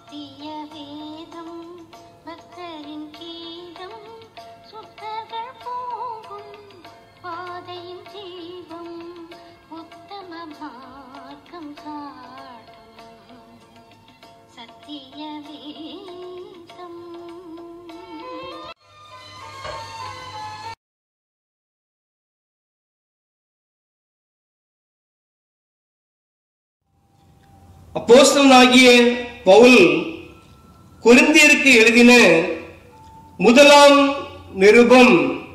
சத்திய வேதம் பக்தரின் கீதம் சுத்தர்கள் போகும் பாதையின் ஜீவம் உத்தம மார்க்கம் காட்டும் சத்திய வேதம் அப்போஸ்தலனாகிய பவுல் கொரிந்தியருக்கு எழுதின முதலாம் நிருபம்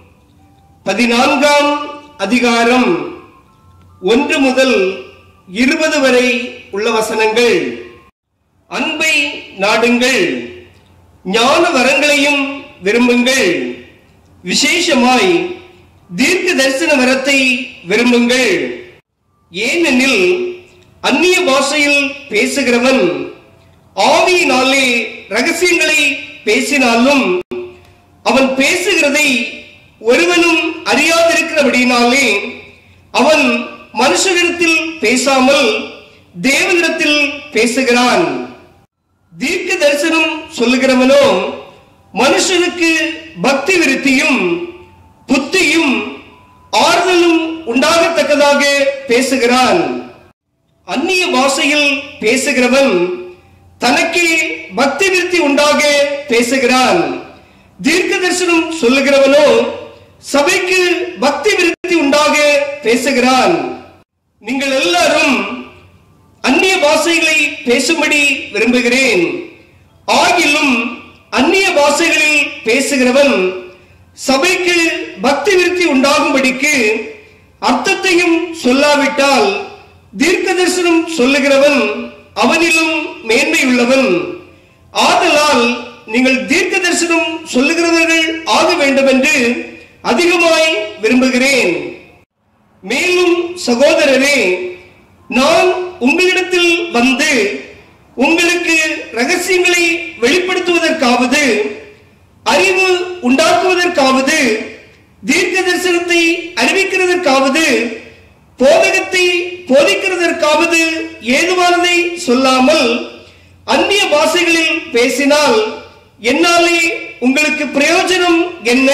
பதினான்காம் அதிகாரம் ஒன்று முதல் இருபது வரை உள்ள வசனங்கள் அன்பை நாடுங்கள் ஞான வரங்களையும் விரும்புங்கள் விசேஷமாய் தீர்க்க தரிசன வரத்தை விரும்புங்கள் ஏனெனில் அந்நிய பாஷையில் பேசுகிறவன் ஆவியினாலே ரகசியங்களை பேசினாலும் அவன் பேசுகிறதை ஒருவனும் அறியாதிருக்கிறபடினாலே அவன் மனுஷனிடத்தில் பேசாமல் தேவனிடத்தில் பேசுகிறான் தீர்க்க தரிசனம் சொல்லுகிறவனோ மனுஷனுக்கு பக்தி விருத்தியும் புத்தியும் ஆறுதலும் உண்டாகத்தக்கதாக பேசுகிறான் அந்நிய பாஷையில் பேசுகிறவன் தனக்கே பக்தி விருத்தி உண்டாக பேசுகிறான் தீர்க்க தரிசனம் சொல்லுகிறவனோ சபைக்கு பக்தி விருத்தி உண்டாக பேசுகிறான் நீங்கள் எல்லாரும் அந்நிய பாஷைகளை பேசும்படி விரும்புகிறேன் ஆகிலும் அந்நிய பாஷைகளில் பேசுகிறவன் சபைக்கு பக்தி விருத்தி உண்டாகும்படிக்கு அர்த்தத்தையும் சொல்லாவிட்டால் தீர்க்க தரிசனம் சொல்லுகிறவன் அவனிலும் மேன்மையுள்ளவன் ஆதலால் நீங்கள் தீர்க்க தரிசனம் சொல்லுகிறவர்கள் ஆக வேண்டும் என்று அதிகமாய் விரும்புகிறேன் மேலும் சகோதரரே நான் உங்களிடத்தில் வந்து உங்களுக்கு ரகசியங்களை வெளிப்படுத்துவதற்காவது அறிவு உண்டாக்குவதற்காவது தீர்க்க தரிசனத்தை அறிவிக்கிறதற்காவது போதகத்தை போதிக்கிறதற்காவது ஏதுவானதை சொல்லாமல் அந்நிய பாஷைகளில் பேசினால் என்னாலே உங்களுக்கு பிரயோஜனம் என்ன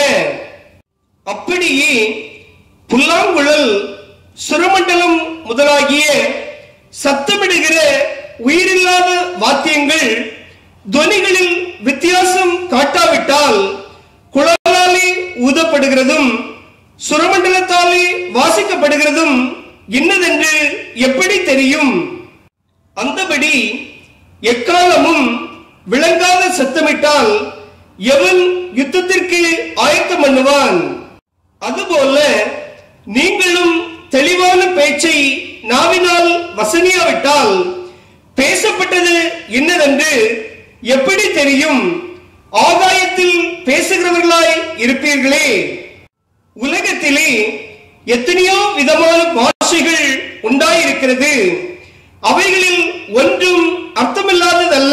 அப்படியே புல்லாங்குழல் சுரமண்டலம் முதலாகிய சத்தமிடுகிற உயிரில்லாத வாத்தியங்கள் துவனிகளில் வித்தியாசம் காட்டாவிட்டால் குழலாலே ஊதப்படுகிறதும் சுரமண்டலத்தாலே வாசிக்கப்படுகிறதும் இன்னதென்று எப்படி தெரியும் அந்தபடி எக்காலமும் விளங்காத சத்தமிட்டால் எவன் யுத்தத்திற்கு ஆயத்தம் பண்ணுவான் அதுபோல நீங்களும் தெளிவான பேச்சை நாவினால் வசனியாவிட்டால் பேசப்பட்டது என்னதென்று எப்படி தெரியும் ஆகாயத்தில் பேசுகிறவர்களாய் இருப்பீர்களே உலகத்திலே எத்தனையோ விதமான பாஷைகள் உண்டாயிருக்கிறது அவைகளில் ஒன்றும் அர்த்தமில்லாததல்ல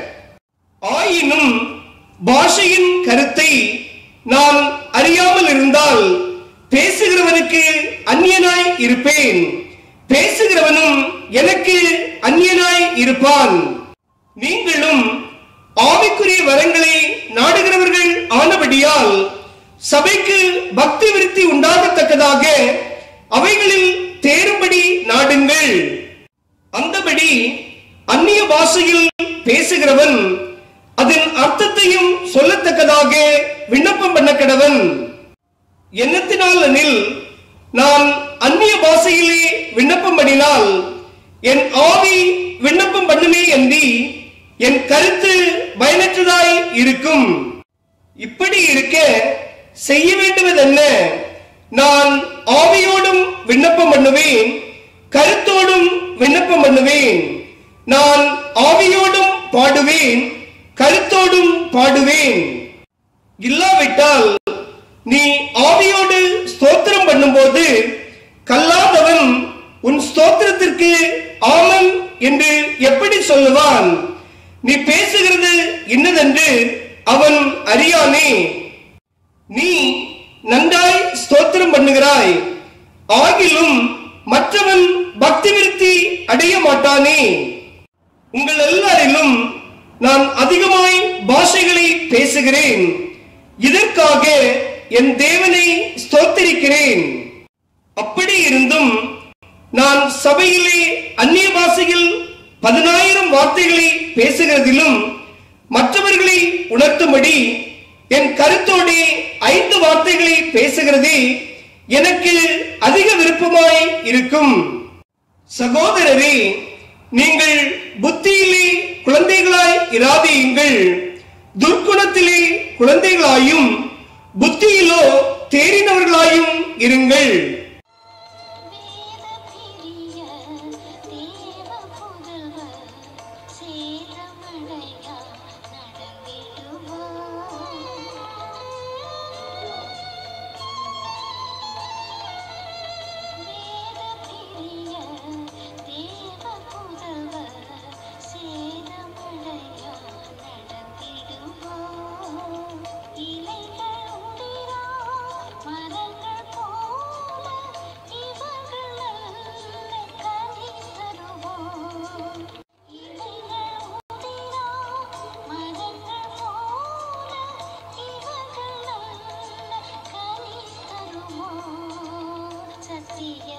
ஆயினும் பாஷையின் கருத்தை நான் அறியாமல் இருந்தால் பேசுகிறவனுக்கு அந்நியனாய் இருப்பேன் பேசுகிறவனும் எனக்கு அந்நியனாய் இருப்பான் நீங்களும் ஆவிக்குரிய வரங்களை நாடுகிறவர்கள் ஆனபடியால் சபைக்கு பக்தி விருத்தி உண்டாகத்தக்கதாக அவைகளில் தேரும்படி நாடுங்கள் அந்தபடி அந்நிய பாஷையில் பேசுகிறவன் அதன் அர்த்தத்தையும் சொல்லத்தக்கதாக விண்ணப்பம் பண்ண கடவன் எண்ணத்தினால் எனில் நான் அந்நிய பாஷையிலே விண்ணப்பம் பண்ணினால் என் ஆவி விண்ணப்பம் பண்ணுமே என்றி என் கருத்து பயனற்றதாய் இருக்கும் இப்படி இருக்க செய்ய வேண்டுவதென்ன நான் ஆவியோடும் விண்ணப்பம் பண்ணுவேன் கருத்தோடும் விண்ணப்பம் பண்ணுவேன் நான் ஆவியோடும் பாடுவேன் கருத்தோடும் பாடுவேன் இல்லாவிட்டால் நீ ஆவியோடு ஸ்தோத்திரம் பண்ணும்போது கல்லாதவன் உன் ஸ்தோத்திரத்திற்கு ஆமன் என்று எப்படி சொல்லுவான் நீ பேசுகிறது இன்னதென்று அவன் அறியானே நீ நன்றாய் ஸ்தோத்திரம் பண்ணுகிறாய் ஆகிலும் மற்றவன் பக்தி விருத்தி அடைய மாட்டானே உங்கள் எல்லாரிலும் நான் பேசுகிறேன் இதற்காக என் தேவனை ஸ்தோத்திரிக்கிறேன் அப்படி இருந்தும் நான் சபையிலே அந்நிய பாஷையில் பதினாயிரம் வார்த்தைகளை பேசுகிறதிலும் மற்றவர்களை உணர்த்தும்படி என் கருத்தோடு ஐந்து வார்த்தைகளை பேசுகிறதே எனக்கு அதிக விருப்பமாய் இருக்கும் சகோதரரே நீங்கள் புத்தியிலே குழந்தைகளாய் இராதீங்கள் துர்க்குணத்திலே குழந்தைகளாயும் புத்தியிலோ தேறினவர்களாயும் இருங்கள் வேத பிரிய தேவ புதல்வர் சேதமடையா நடந்திடுவார் வேத பிரிய தேவ புதல்வர் சேதமடையா நடந்திடுவார் இலைகள் உதிரா மரங்கள் போல இவர்கள் நல்ல கனி தருவார் இலைகள் உதிரா மரங்கள் போல இவர்கள் நல்ல கனி தருவார் சத்திய